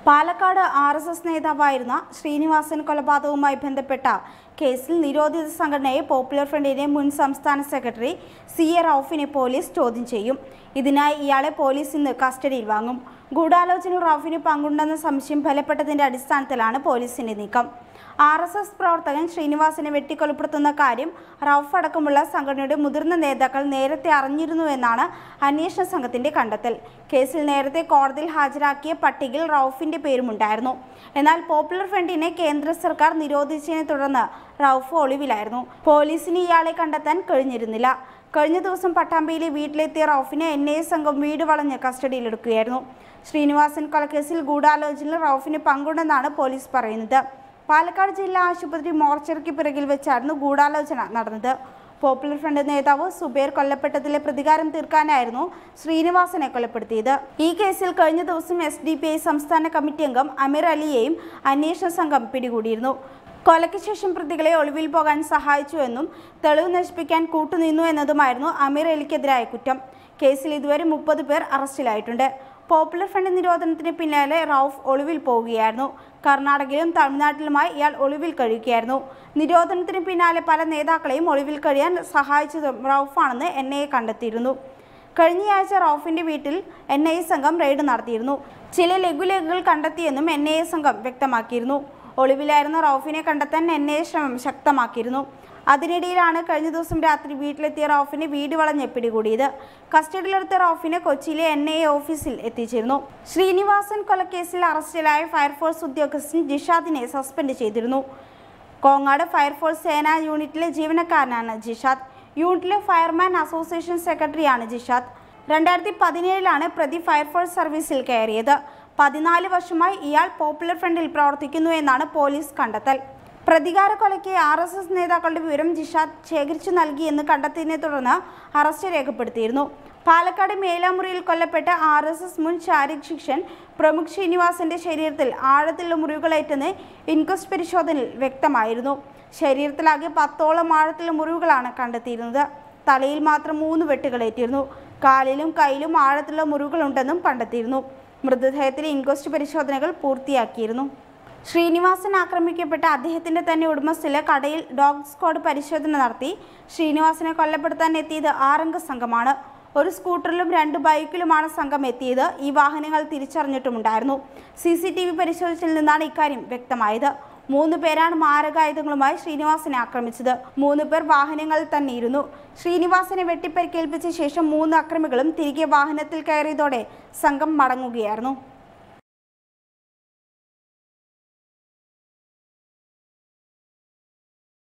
Palakkad R S S നേതാവായിരുന്ന ശ്രീനിവാസൻ കൊലപാതകവുമായി ബന്ധപ്പെട്ട കേസിൽ നിരോധിത സംഘടനയെ പോപ്പുലർ ഫ്രണ്ടിന്റെ മുൻ സംസ്ഥാന സെക്രട്ടറി സി എ റൌഫിനെ പോലീസ് ചോദ്യം ചെയ്യും ഇതിനായി ഇയാളെ പോലീസ് ഇന്ന് കസ്റ്റഡിയിൽ വാങ്ങും ഗൂഢാലോചനയിൽ റൌഫിന് പങ്കുണ്ടെന്ന സംശയം ഫലപ്പെട്ടതിന്റെ അടിസ്ഥാനത്തിലാണ് പോലീസിന്റെ നീക്കം ആർ എസ് എസ് പ്രവർത്തകൻ ശ്രീനിവാസനെ വെട്ടിക്കൊലപ്പെടുത്തുന്ന കാര്യം റൌഫ് അടക്കമുള്ള സംഘടനയുടെ മുതിർന്ന നേതാക്കൾ നേരത്തെ അറിഞ്ഞിരുന്നുവെന്നാണ് അന്വേഷണ സംഘത്തിന്റെ കണ്ടെത്തൽ കേസിൽ നേരത്തെ കോടതിയിൽ ഹാജരാക്കിയ പട്ടികയിൽ റൌഫിന്റെ പേരുമുണ്ടായിരുന്നു എന്നാൽ പോപ്പുലർ ഫ്രണ്ടിനെ കേന്ദ്ര സർക്കാർ നിരോധിച്ചതിനെ തുടർന്ന് റൌഫ് ഒളിവിലായിരുന്നു പോലീസിന് ഇയാളെ കണ്ടെത്താൻ കഴിഞ്ഞിരുന്നില്ല കഴിഞ്ഞ ദിവസം പട്ടാമ്പിയിലെ വീട്ടിലെത്തിയ റൌഫിനെ എൻ ഐ എ സംഘം വീട് വളഞ്ഞ് കസ്റ്റഡിയിലെടുക്കുകയായിരുന്നു ശ്രീനിവാസൻ കൊലക്കേസിൽ ഗൂഢാലോചനയിൽ റൌഫിന് പങ്കുണ്ടെന്നാണ് പോലീസ് പറയുന്നത് പാലക്കാട് ജില്ലാ ആശുപത്രി മോർച്ചറിക്ക് പിറകിൽ വെച്ചായിരുന്നു ഗൂഢാലോചന നടന്നത് പോപ്പുലർ ഫ്രണ്ട് നേതാവ് സുബേർ കൊല്ലപ്പെട്ടതിലെ പ്രതികാരം തീർക്കാനായിരുന്നു ശ്രീനിവാസനെ കൊലപ്പെടുത്തിയത് ഈ കേസിൽ കഴിഞ്ഞ ദിവസം എസ് ഡി പി ഐ സംസ്ഥാന കമ്മിറ്റി അംഗം അമീർ അലിയെയും അന്വേഷണ സംഘം പിടികൂടിയിരുന്നു കൊലയ്ക്ക് ശേഷം പ്രതികളെ ഒളിവിൽ പോകാൻ സഹായിച്ചുവെന്നും തെളിവ് നശിപ്പിക്കാൻ കൂട്ടുനിന്നു എന്നതുമായിരുന്നു അമീർ അലിക്കെതിരായ കുറ്റം കേസിൽ ഇതുവരെ മുപ്പത് പേർ അറസ്റ്റിലായിട്ടുണ്ട് പോപ്പുലർ ഫ്രണ്ട് നിരോധനത്തിന് പിന്നാലെ റൌഫ് ഒളിവിൽ പോവുകയായിരുന്നു കർണാടകയിലും തമിഴ്നാട്ടിലുമായി ഇയാൾ ഒളിവിൽ കഴിയുകയായിരുന്നു നിരോധനത്തിന് പിന്നാലെ പല നേതാക്കളെയും ഒളിവിൽ കഴിയാൻ സഹായിച്ചതും റൌഫാണെന്ന് എൻ ഐ എ കണ്ടെത്തിയിരുന്നു കഴിഞ്ഞയാഴ്ച റൌഫിന്റെ വീട്ടിൽ എൻ ഐ എ സംഘം റെയ്ഡ് നടത്തിയിരുന്നു ചില ലഘുലേഖകൾ കണ്ടെത്തിയെന്നും എൻ ഐ എ സംഘം വ്യക്തമാക്കിയിരുന്നു ഒളിവിലായിരുന്ന റൌഫിനെ കണ്ടെത്താൻ എൻ ഐ എ ശ്രമം ശക്തമാക്കിയിരുന്നു അതിനിടയിലാണ് കഴിഞ്ഞ ദിവസം രാത്രി വീട്ടിലെത്തിയ റൌഫിനെ വീട് വളഞ്ഞ് പിടികൂടിയത് കസ്റ്റഡിയിലെടുത്ത റൌഫിനെ കൊച്ചിയിലെ എൻ ഐ എ ഓഫീസിൽ എത്തിച്ചിരുന്നു ശ്രീനിവാസൻ കൊലക്കേസിൽ അറസ്റ്റിലായ ഫയർഫോഴ്സ് ഉദ്യോഗസ്ഥൻ ജിഷാദിനെ സസ്പെൻഡ് ചെയ്തിരുന്നു കോങ്ങാട് ഫയർഫോഴ്സ് സേനാ യൂണിറ്റിലെ ജീവനക്കാരനാണ് ജിഷാദ് യൂണിറ്റിലെ ഫയർമാൻ അസോസിയേഷൻ സെക്രട്ടറിയാണ് ജിഷാദ് രണ്ടായിരത്തി പതിനേഴിലാണ് പ്രതി ഫയർഫോഴ്സ് സർവീസിൽ കയറിയത് പതിനാല് വർഷമായി ഇയാൾ പോപ്പുലർ ഫ്രണ്ടിൽ പ്രവർത്തിക്കുന്നു എന്നാണ് പോലീസ് കണ്ടെത്തൽ പ്രതികാര കൊലയ്ക്ക് ആർ എസ് എസ് നേതാക്കളുടെ വിവരം ജിഷാദ് ശേഖരിച്ചു നൽകിയെന്ന് കണ്ടെത്തിയതിനെ തുടർന്ന് അറസ്റ്റ് രേഖപ്പെടുത്തിയിരുന്നു പാലക്കാട് മേലാമുറിയിൽ കൊല്ലപ്പെട്ട ആർ എസ് എസ് മുൻ ശാരീരിക് പ്രമുഖ് ശ്രീനിവാസന്റെ ശരീരത്തിൽ ആഴത്തിലുള്ള മുറിവുകളേറ്റെന്ന് ഇൻക്വസ്റ്റ് പരിശോധനയിൽ വ്യക്തമായിരുന്നു ശരീരത്തിലാകെ പത്തോളം ആഴത്തിലുള്ള മുറിവുകളാണ് കണ്ടെത്തിയിരുന്നത് തലയിൽ മാത്രം മൂന്ന് വെട്ടുകളേറ്റിരുന്നു കാലിലും കൈയിലും ആഴത്തിലുള്ള മുറിവുകളുണ്ടെന്നും കണ്ടെത്തിയിരുന്നു മൃതദേഹത്തിലെ ഇൻക്വസ്റ്റ് പരിശോധനകൾ പൂർത്തിയാക്കിയിരുന്നു ശ്രീനിവാസൻ ആക്രമിക്കപ്പെട്ട അദ്ദേഹത്തിന്റെ തന്നെ ഉടമസ്ഥയിലെ കടയിൽ ഡോഗ് സ്ക്വാഡ് പരിശോധന നടത്തി ശ്രീനിവാസനെ കൊല്ലപ്പെടുത്താൻ എത്തിയത് ആറംഗ സംഘമാണ് ഒരു സ്കൂട്ടറിലും രണ്ട് ബൈക്കിലുമാണ് സംഘം എത്തിയത് ഈ വാഹനങ്ങൾ തിരിച്ചറിഞ്ഞിട്ടുമുണ്ടായിരുന്നു സി സി ടി വി പരിശോധിച്ചതിൽ നിന്നാണ് ഇക്കാര്യം വ്യക്തമായത് മൂന്ന് പേരാണ് മാരകായുധങ്ങളുമായി ശ്രീനിവാസനെ ആക്രമിച്ചത് മൂന്ന് പേർ വാഹനങ്ങളിൽ തന്നെ ഇരുന്നു ശ്രീനിവാസനെ വെട്ടിപ്പരിക്കേൽപ്പിച്ച ശേഷം മൂന്ന് അക്രമികളും തിരികെ വാഹനത്തിൽ കയറിയതോടെ സംഘം മടങ്ങുകയായിരുന്നു